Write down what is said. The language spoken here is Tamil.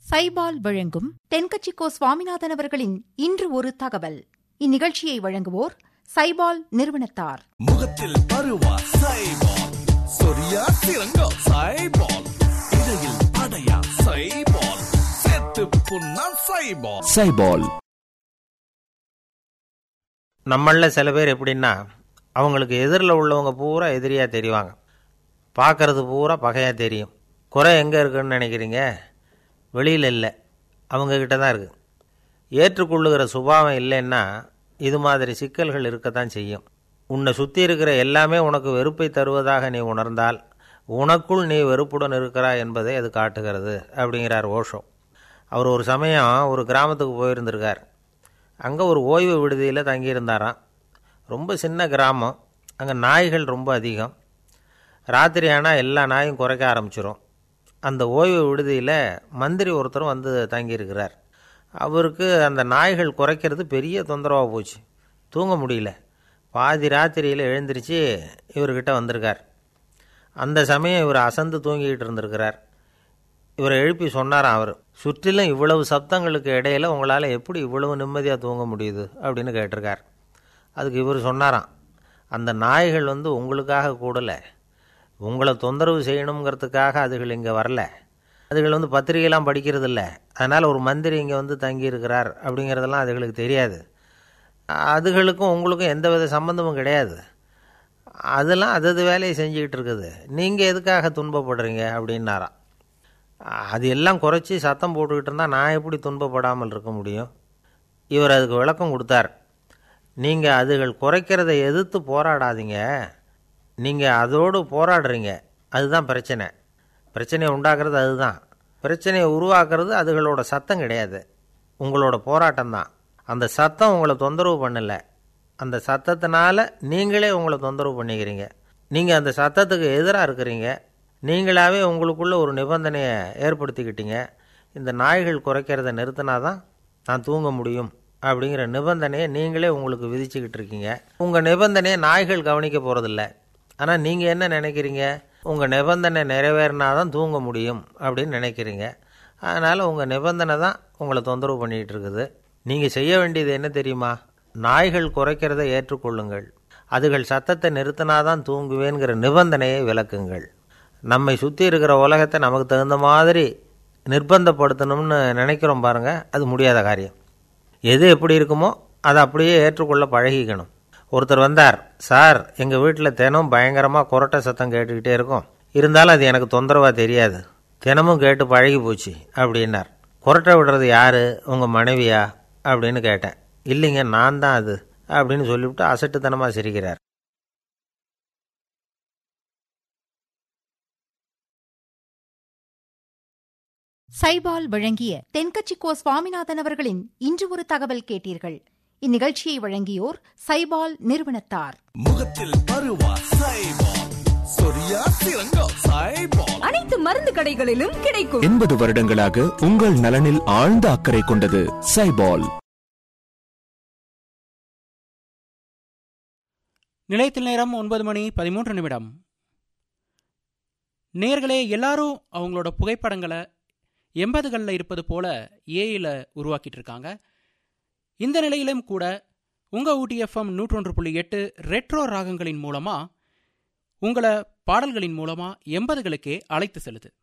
சைபால் வழங்கும் தென்கட்சிக்கோ சுவாமிநாதன் அவர்களின் இன்று ஒரு தகவல் இந்நிகழ்ச்சியை வழங்குவோர் சைபால் நிறுவனத்தார் முகத்தில் பருவா சைபால் சொரியா சிறங்கா சைபால் இடையில் அடையா சைபால் செத்து புண்ணா சைபால் சைபால் நம்மள சில பேர் எப்படின்னா அவங்களுக்கு எதிரில் உள்ளவங்க பூரா எதிரியாக தெரிவாங்க பார்க்கறது பூரா பகையாக தெரியும் குறை எங்கே இருக்குன்னு நினைக்கிறீங்க வெளியில் இல்லை அவங்கக்கிட்ட தான் இருக்குது ஏற்றுக்கொள்ளுகிற சுபாவம் இல்லைன்னா இது மாதிரி சிக்கல்கள் இருக்கத்தான் செய்யும் உன்னை சுற்றி இருக்கிற எல்லாமே உனக்கு வெறுப்பை தருவதாக நீ உணர்ந்தால் உனக்குள் நீ வெறுப்புடன் இருக்கிறாய் என்பதை அது காட்டுகிறது அப்படிங்கிறார் ஓஷோ அவர் ஒரு சமயம் ஒரு கிராமத்துக்கு போயிருந்திருக்கார் அங்கே ஒரு ஓய்வு விடுதியில் தங்கியிருந்தாராம் ரொம்ப சின்ன கிராமம் அங்கே நாய்கள் ரொம்ப அதிகம் ராத்திரி ஆனால் எல்லா நாயும் குறைக்க ஆரம்பிச்சிரும் அந்த ஓய்வு விடுதியில் மந்திரி ஒருத்தரும் வந்து தங்கியிருக்கிறார் அவருக்கு அந்த நாய்கள் குறைக்கிறது பெரிய தொந்தரவாக போச்சு தூங்க முடியல பாதி ராத்திரியில் எழுந்திரிச்சு இவர்கிட்ட வந்திருக்கார் அந்த சமயம் இவர் அசந்து தூங்கிக்கிட்டு இருந்திருக்கிறார் இவரை எழுப்பி சொன்னாராம் அவர் சுற்றிலும் இவ்வளவு சப்தங்களுக்கு இடையில உங்களால் எப்படி இவ்வளவு நிம்மதியாக தூங்க முடியுது அப்படின்னு கேட்டிருக்கார் அதுக்கு இவர் சொன்னாராம் அந்த நாய்கள் வந்து உங்களுக்காக கூடலை உங்களை தொந்தரவு செய்யணுங்கிறதுக்காக அதுகள் இங்கே வரல அதுகள் வந்து பத்திரிகைலாம் படிக்கிறது இல்லை அதனால் ஒரு மந்திரி இங்கே வந்து தங்கியிருக்கிறார் அப்படிங்கிறதெல்லாம் அதுகளுக்கு தெரியாது அதுகளுக்கும் உங்களுக்கும் எந்த வித சம்மந்தமும் கிடையாது அதெல்லாம் அதது வேலையை செஞ்சுக்கிட்டு இருக்குது நீங்கள் எதுக்காக துன்பப்படுறீங்க அப்படின்னாராம் அது எல்லாம் குறைச்சி சத்தம் போட்டுக்கிட்டு இருந்தால் நான் எப்படி துன்பப்படாமல் இருக்க முடியும் இவர் அதுக்கு விளக்கம் கொடுத்தார் நீங்கள் அதுகள் குறைக்கிறதை எதிர்த்து போராடாதீங்க நீங்கள் அதோடு போராடுறீங்க அதுதான் பிரச்சனை பிரச்சனையை உண்டாக்குறது அதுதான் பிரச்சனையை உருவாக்குறது அதுகளோட சத்தம் கிடையாது உங்களோட போராட்டம் தான் அந்த சத்தம் உங்களை தொந்தரவு பண்ணலை அந்த சத்தத்தினால நீங்களே உங்களை தொந்தரவு பண்ணிக்கிறீங்க நீங்கள் அந்த சத்தத்துக்கு எதிராக இருக்கிறீங்க நீங்களாவே உங்களுக்குள்ள ஒரு நிபந்தனையை ஏற்படுத்திக்கிட்டீங்க இந்த நாய்கள் குறைக்கிறத நிறுத்தினா தான் நான் தூங்க முடியும் அப்படிங்கிற நிபந்தனையை நீங்களே உங்களுக்கு விதிச்சுக்கிட்டு இருக்கீங்க உங்கள் நிபந்தனையை நாய்கள் கவனிக்க போகிறதில்ல ஆனால் நீங்கள் என்ன நினைக்கிறீங்க உங்கள் நிபந்தனை நிறைவேறினா தான் தூங்க முடியும் அப்படின்னு நினைக்கிறீங்க அதனால் உங்கள் நிபந்தனை தான் உங்களை தொந்தரவு பண்ணிகிட்டு இருக்குது நீங்கள் செய்ய வேண்டியது என்ன தெரியுமா நாய்கள் குறைக்கிறதை ஏற்றுக்கொள்ளுங்கள் அதுகள் சத்தத்தை நிறுத்தினாதான் தூங்குவேங்கிற நிபந்தனையை விளக்குங்கள் நம்மை சுற்றி இருக்கிற உலகத்தை நமக்கு தகுந்த மாதிரி நிர்பந்தப்படுத்தணும்னு நினைக்கிறோம் பாருங்கள் அது முடியாத காரியம் எது எப்படி இருக்குமோ அதை அப்படியே ஏற்றுக்கொள்ள பழகிக்கணும் ஒருத்தர் வந்தார் சார் எங்கள் வீட்டில் தினம் பயங்கரமாக குரட்டை சத்தம் கேட்டுக்கிட்டே இருக்கும் இருந்தாலும் அது எனக்கு தொந்தரவாக தெரியாது தினமும் கேட்டு பழகி போச்சு அப்படின்னார் குரட்டை விடுறது யார் உங்கள் மனைவியா அப்படின்னு கேட்டேன் இல்லைங்க நான் தான் அது அப்படின்னு சொல்லிவிட்டு அசட்டுத்தனமாக சிரிக்கிறார் சைபால் வழங்கிய தென்கட்சிக்கோ சுவாமிநாதன் அவர்களின் இன்று ஒரு தகவல் கேட்டீர்கள் இந்நிகழ்ச்சியை வழங்கியோர் சைபால் நிறுவனத்தார் முகத்தில் பருவா சைபால் சொரியா சிறங்கா சைபால் அனைத்து மருந்து கடைகளிலும் கிடைக்கும் எண்பது வருடங்களாக உங்கள் நலனில் ஆழ்ந்த அக்கறை கொண்டது சைபால் நிலையத்தில் நேரம் ஒன்பது மணி பதிமூன்று நிமிடம் நேர்களே எல்லாரும் அவங்களோட புகைப்படங்களை எண்பதுகளில் இருப்பது போல ஏயில் உருவாக்கிட்டு இருக்காங்க இந்த நிலையிலும் கூட உங்கள் ஊட்டி எஃப்எம் நூற்றொன்று புள்ளி எட்டு ரெட்ரோ ராகங்களின் மூலமாக உங்களை பாடல்களின் மூலமாக எண்பதுகளுக்கே அழைத்து செல்லுது